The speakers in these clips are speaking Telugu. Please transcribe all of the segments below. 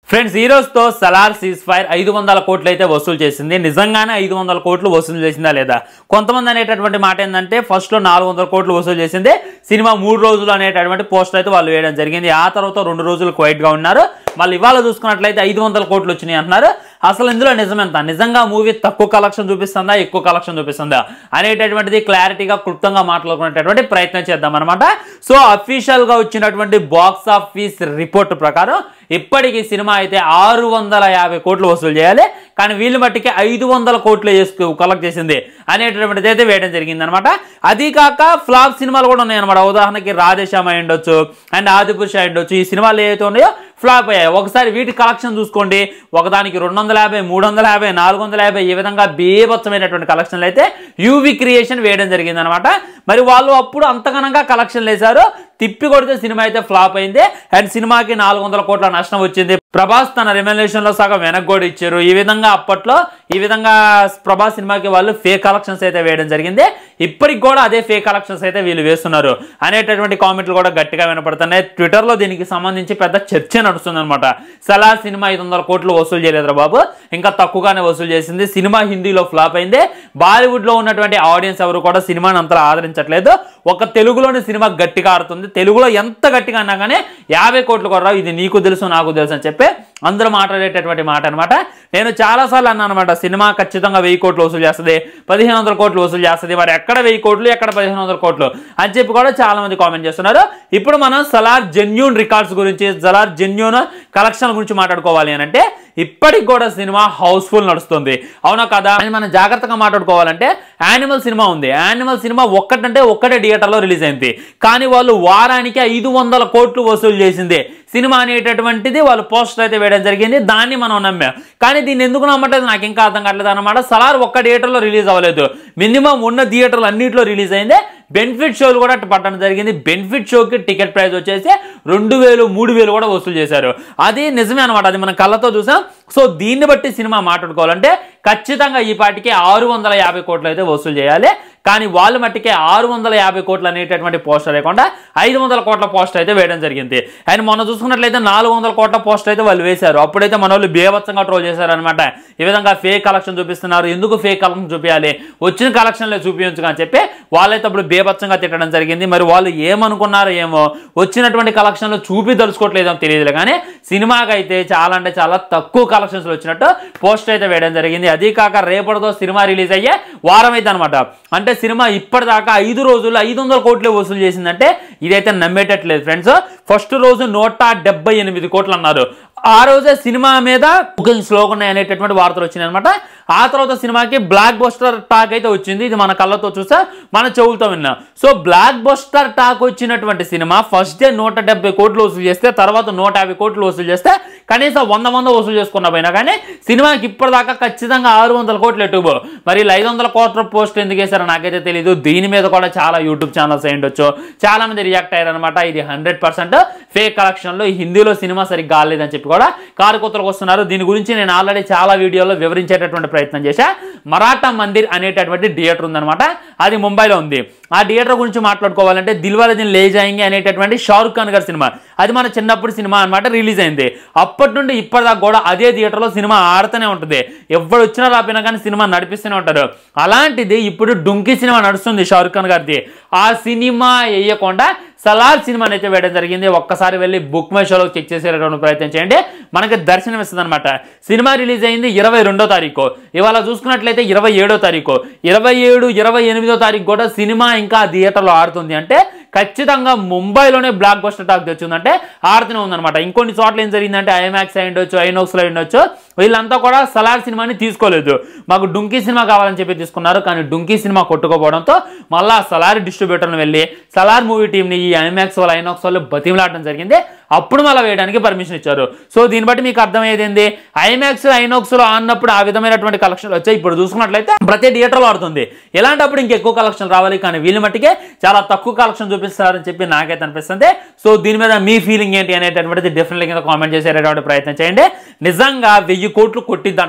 ఫ్రెండ్స్ ఈ రోజుతో సలార్ సీజ్ ఫైర్ ఐదు వందల కోట్లు అయితే వసూలు చేసింది నిజంగానే ఐదు వందల కోట్లు వసూలు చేసిందా లేదా కొంతమంది అనేటటువంటి మాట ఏంటంటే ఫస్ట్ లో నాలుగు వందల కోట్లు వసూలు చేసింది సినిమా మూడు రోజులు అనేటటువంటి పోస్ట్ అయితే వాళ్ళు వేయడం జరిగింది ఆ తర్వాత రెండు రోజులు క్వైట్ గా ఉన్నారు మళ్ళీ ఇవాళ చూసుకున్నట్లయితే ఐదు వందల కోట్లు వచ్చినాయి అంటున్నారు అసలు ఇందులో నిజమెంత నిజంగా మూవీ తక్కువ కలెక్షన్ చూపిస్తుందా ఎక్కువ కలెక్షన్ చూపిస్తుందా అనేటటువంటిది క్లారిటీగా క్లుప్తంగా మాట్లాడుకునేటటువంటి ప్రయత్నం చేద్దాం అనమాట సో అఫీషియల్ గా వచ్చినటువంటి బాక్స్ ఆఫీస్ రిపోర్ట్ ప్రకారం ఇప్పటికీ సినిమా అయితే ఆరు వందల యాభై కోట్లు వసూలు చేయాలి కానీ వీళ్ళు మట్టికి ఐదు వందల కోట్లు చేసుకు కలెక్ట్ చేసింది అనేటటువంటిది అయితే వేయడం జరిగింది అనమాట అది కాక ఫ్లాప్ సినిమాలు కూడా ఉన్నాయి అనమాట ఉదాహరణకి రాధేశ్యామ అయి ఉండొచ్చు అండ్ ఆదిపురుష అయి ఉండొచ్చు ఈ సినిమాలు ఏవైతే ఉన్నాయో ఫ్లాప్ అయ్యాయి ఒకసారి వీటి కలెక్షన్ చూసుకోండి ఒకదానికి రెండు వందల యాభై మూడు వందల యాభై నాలుగు వందల యాభై ఈ విధంగా బీభత్సమైనటువంటి కలెక్షన్లు అయితే యూవి క్రియేషన్ వేయడం జరిగింది అనమాట మరి వాళ్ళు అప్పుడు అంతగనంగా కలెక్షన్లు వేశారు తిప్పి కొడితే సినిమా అయితే ఫ్లాప్ అయింది అండ్ సినిమాకి నాలుగు వందల కోట్ల నష్టం వచ్చింది ప్రభాస్ తన రెమ్యులేషన్ లో సగం వెనక్కి కూడా ఇచ్చారు ఈ విధంగా అప్పట్లో ఈ విధంగా ప్రభాస్ సినిమాకి వాళ్ళు ఫేక్ కలెక్షన్స్ అయితే వేయడం జరిగింది ఇప్పటికి కూడా అదే ఫేక్ కలెక్షన్స్ అయితే వీళ్ళు వేస్తున్నారు అనేటటువంటి కామెంట్లు కూడా గట్టిగా వినపడుతున్నాయి ట్విట్టర్ లో దీనికి సంబంధించి పెద్ద చర్చ నడుస్తుంది అనమాట సలార్ సినిమా ఐదు వందల కోట్లు వసూలు చేయలేదురా బాబు ఇంకా తక్కువగానే వసూలు చేసింది సినిమా హిందీలో ఫ్లాప్ అయింది బాలీవుడ్ లో ఉన్నటువంటి ఆడియన్స్ ఎవరు కూడా సినిమాని అంతలా ఆదరించట్లేదు ఒక తెలుగులోని సినిమా గట్టిగా ఆడుతుంది తెలుగులో ఎంత గట్టిగా అన్నా కానీ యాభై కోట్లు కూడా రావు. ఇది నీకు తెలుసు నాకు తెలుసు అని చెప్పి అందరూ మాట్లాడేటటువంటి మాట అనమాట నేను చాలాసార్లు అన్నాను అనమాట సినిమా ఖచ్చితంగా వెయ్యి కోట్లు వసూలు చేస్తుంది పదిహేను వందల కోట్లు వసూలు చేస్తుంది మరి ఎక్కడ వెయ్యి కోట్లు ఎక్కడ పదిహేను వందల కోట్లు అని చెప్పి కూడా చాలా మంది కామెంట్ చేస్తున్నారు ఇప్పుడు మనం సలార్ జెన్యూన్ రికార్డ్స్ గురించి సలార్ జెన్యూన్ కలెక్షన్ గురించి మాట్లాడుకోవాలి అని అంటే ఇప్పటికి కూడా సినిమా హౌస్ఫుల్ నడుస్తుంది అవునా కదా అని మనం జాగ్రత్తగా మాట్లాడుకోవాలంటే యానిమల్ సినిమా ఉంది యానిమల్ సినిమా ఒక్కటంటే ఒక్కటే థియేటర్లో రిలీజ్ అయింది కానీ వాళ్ళు వారానికి ఐదు వందల కోట్లు వసూలు చేసింది సినిమా అనేటటువంటిది వాళ్ళు పోస్టర్ అయితే వేయడం జరిగింది దాన్ని మనం నమ్మాం కానీ దీన్ని ఎందుకు నమ్మట్లేదు నాకు ఇంకా అర్థం కావట్లేదు అనమాట సలార్ ఒక్క థియేటర్లో రిలీజ్ అవ్వలేదు మినిమం ఉన్న థియేటర్లు అన్నింటిలో రిలీజ్ అయింది బెనిఫిట్ షోలు కూడా పట్టడం జరిగింది బెనిఫిట్ షోకి టికెట్ ప్రైస్ వచ్చేసి రెండు వేలు మూడు వేలు కూడా వసూలు చేశారు అది నిజమే అనమాట అది మనం కళ్ళతో చూసాం సో దీన్ని బట్టి సినిమా మాట్లాడుకోవాలంటే ఖచ్చితంగా ఈ పాటికి ఆరు వందల యాభై కోట్లు అయితే వసూలు చేయాలి కానీ వాళ్ళు మట్టికే ఆరు వందల యాభై కోట్లు అనేటటువంటి పోస్టర్ లేకుండా ఐదు వందల కోట్ల పోస్టర్ అయితే వేయడం జరిగింది అండ్ మొన్న చూసుకున్నట్లయితే నాలుగు వందల కోట్ల పోస్టర్ అయితే వాళ్ళు వేశారు అప్పుడైతే మన వాళ్ళు బేవత్సంగా ట్రోల్ చేశారనమాట ఈ విధంగా ఫేక్ కలెక్షన్ చూపిస్తున్నారు ఎందుకు ఫేక్ కలెక్షన్ చూపించాలి వచ్చిన కలెక్షన్లే చూపించు అని చెప్పి వాళ్ళైతే అప్పుడు బేభత్సంగా తిట్టడం జరిగింది మరి వాళ్ళు ఏమనుకున్నారో ఏమో వచ్చినటువంటి కలెక్షన్లు చూపి దలుచుకోవట్లేదో తెలియదు కానీ సినిమాకి అయితే చాలా అంటే చాలా తక్కువ కలెక్షన్స్ వచ్చినట్టు పోస్టర్ అయితే వేయడం జరిగింది అది కాక రేపటితో సినిమా రిలీజ్ అయ్యే వారం అయితే అనమాట అంటే సినిమా ఇప్పటిదాకా ఐదు రోజులు ఐదు వందల కోట్లు వసూలు చేసిందంటే ఇదైతే నమ్మేటట్లేదు ఫ్రెండ్స్ ఫస్ట్ రోజు నూట డెబ్బై ఎనిమిది కోట్లు అన్నారు ఆ రోజే సినిమా మీద బుకింగ్ స్లోగా ఉన్నాయి అనేటటువంటి వార్తలు వచ్చినాయి అనమాట ఆ తర్వాత సినిమాకి బ్లాక్ బస్టర్ టాక్ అయితే వచ్చింది ఇది మన కళ్ళతో చూసా మన చెవులతో విన్నాం సో బ్లాక్ బస్టర్ టాక్ వచ్చినటువంటి సినిమా ఫస్ట్ డే నూట డెబ్బై కోట్లు వసూలు చేస్తే తర్వాత నూట యాభై కోట్లు వసూలు చేస్తే కనీసం వంద మంది వసూలు చేసుకున్న పోయినా కానీ సినిమాకి ఇప్పటిదాకా ఖచ్చితంగా ఆరు వందల కోట్లు ఎట్టుబో మరి వీళ్ళు ఐదు వందల కోట్ల పోస్ట్ ఎందుకు వేశారో నాకైతే తెలియదు దీని మీద కూడా చాలా యూట్యూబ్ ఛానల్స్ అయి ఉండొచ్చు చాలా మంది రియాక్ట్ అయ్యారు అనమాట ఇది హండ్రెడ్ పర్సెంట్ ఫేక్ కలెక్షన్లో హిందీలో సినిమా సరిగ్గా కాలేదని చెప్పి కూడా కారు కొత్తలకు వస్తున్నారు దీని గురించి నేను ఆల్రెడీ చాలా వీడియోలో వివరించేటటువంటి ప్రయత్నం చేశా మరాఠా మందిర్ అనేటటువంటి థియేటర్ ఉందన్నమాట అది ముంబైలో ఉంది ఆ థియేటర్ గురించి మాట్లాడుకోవాలంటే దిల్వాల దిన్ లే జాయింగ్ అనేటటువంటి షారుఖ్ ఖాన్ గారి సినిమా అది మన చిన్నప్పుడు సినిమా అన్నమాట రిలీజ్ అయింది అప్పటి నుండి ఇప్పటిదాకా కూడా అదే థియేటర్లో సినిమా ఆడుతూనే ఉంటుంది ఎవరు వచ్చినా రాపినా కానీ సినిమా నడిపిస్తూనే ఉంటారు అలాంటిది ఇప్పుడు డుంకీ సినిమా నడుస్తుంది షారుఖ్ ఖాన్ గారిది ఆ సినిమా వేయకుండా సలార్ సినిమాని అయితే వేయడం జరిగింది ఒక్కసారి వెళ్ళి బుక్ మై షోలో చెక్ చేసేటటువంటి ప్రయత్నం చేయండి మనకి దర్శనం ఇస్తుంది అనమాట సినిమా రిలీజ్ అయింది ఇరవై రెండో తారీఖు ఇవాళ చూసుకున్నట్లయితే ఇరవై ఏడో తారీఖు ఇరవై ఏడు ఇరవై ఎనిమిదో తారీఖు కూడా సినిమా ఇంకా థియేటర్లో ఆడుతుంది అంటే ఖచ్చితంగా ముంబైలోనే బ్లాక్ బస్టర్ టాక్ తెచ్చిందంటే ఆడుతూనే ఉందన్నమాట ఇంకొన్ని చోట్ల ఏం జరిగిందంటే ఐమాక్స్ అయి ఉండొచ్చు ఐనోక్స్లో ఉండొచ్చు వీళ్ళంతా కూడా సలార్ సినిమాని తీసుకోలేదు మాకు డుంకీ సినిమా కావాలని చెప్పి తీసుకున్నారు కానీ డుంకీ సినిమా కొట్టుకోపోవడంతో మళ్ళా సలార్ డిస్ట్రిబ్యూటర్ని వెళ్ళి సలార్ మూవీ టీంని ఈ ఐమాక్స్ వాళ్ళు ఐనాక్స్ వాళ్ళు బతిమలాడడం జరిగింది అప్పుడు మళ్ళీ వేయడానికి పర్మిషన్ ఇచ్చారు సో దీన్ని బట్టి మీకు అర్థమయ్యేది ఏంది ఐమాక్స్ ఐనాక్స్ లో ఆడినప్పుడు ఆ విధమైనటువంటి కలెక్షన్లు వచ్చాయి ఇప్పుడు చూసుకున్నట్లయితే ప్రతి థియేటర్లో ఆడుతుంది ఇలాంటప్పుడు ఇంకెక్కువ కలెక్షన్ రావాలి కానీ వీళ్ళు మట్టికే చాలా తక్కువ కలెక్షన్ చూపిస్తారని చెప్పి నాకైతే అనిపిస్తుంది సో దీని మీద మీ ఫీలింగ్ ఏంటి అనేటటువంటిది డెఫినెట్లీ కింద కామెంట్ చేసేటటువంటి ప్రయత్నం చేయండి నిజంగా వెయ్యి కోట్లు కొట్టిద్దంటారా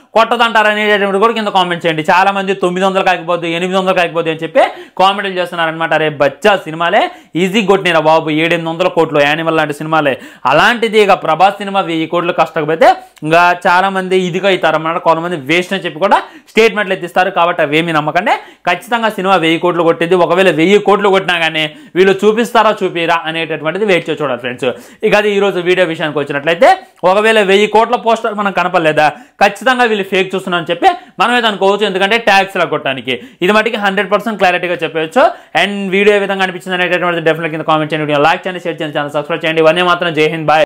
కొట్టదంటారు అనేటటువంటి కూడా కింద కామెంట్ చేయండి చాలా మంది తొమ్మిది వందలు కాకపోద్దు ఎనిమిది వందలు కాకపోద్దు అని చెప్పి కామెంట్లు చేస్తున్నారనమాట రే బచ్చా సినిమాలే ఈజీ కొట్టినరా బాబు ఏడెనిమిది వందల కోట్లు యానిమల్ లాంటి సినిమాలే అలాంటిది ఇక ప్రభాస్ సినిమా వెయ్యి కోట్లు కష్టకపోతే ఇంకా చాలా మంది ఇదిగా అవుతారన్నమాట కొంతమంది వేస్ట్ అని చెప్పి కూడా స్టేట్మెంట్లు ఎత్తిస్తారు కాబట్టి అవేమీ నమ్మకండి ఖచ్చితంగా సినిమా వెయ్యి కోట్లు కొట్టింది ఒకవేళ వెయ్యి కోట్లు కొట్టినా కానీ వీళ్ళు చూపిస్తారా చూపిరా అనేటటువంటిది వెయిట్ చేసి చూడాలి ఫ్రెండ్స్ ఇక అది ఈరోజు వీడియో విషయానికి వచ్చినట్లయితే ఒకవేళ వెయ్యి కోట్ల పోస్టర్ మనం కనపడలేదా ఖచ్చితంగా వీళ్ళు ఫేక్ చూస్తున్నారని చెప్పి మనమైతే అనుకోవచ్చు ఎందుకంటే ట్యాక్స్ లా కొట్టడానికి ఇది మటుకి హండ్రెడ్ పర్సెంట్ క్లారిటీగా చెప్పవచ్చు అండ్ వీడియో ఏ విధంగా అనిపించింది అనేటటువంటి డెఫినెట్ కింద కామెంట్ చేయండి లైక్ చేయండి షేర్ చేయండి ఛానల్ సబ్స్క్రైబ్ చేయండి ఇవన్నీ మాత్రం జై హింద్ బాయ్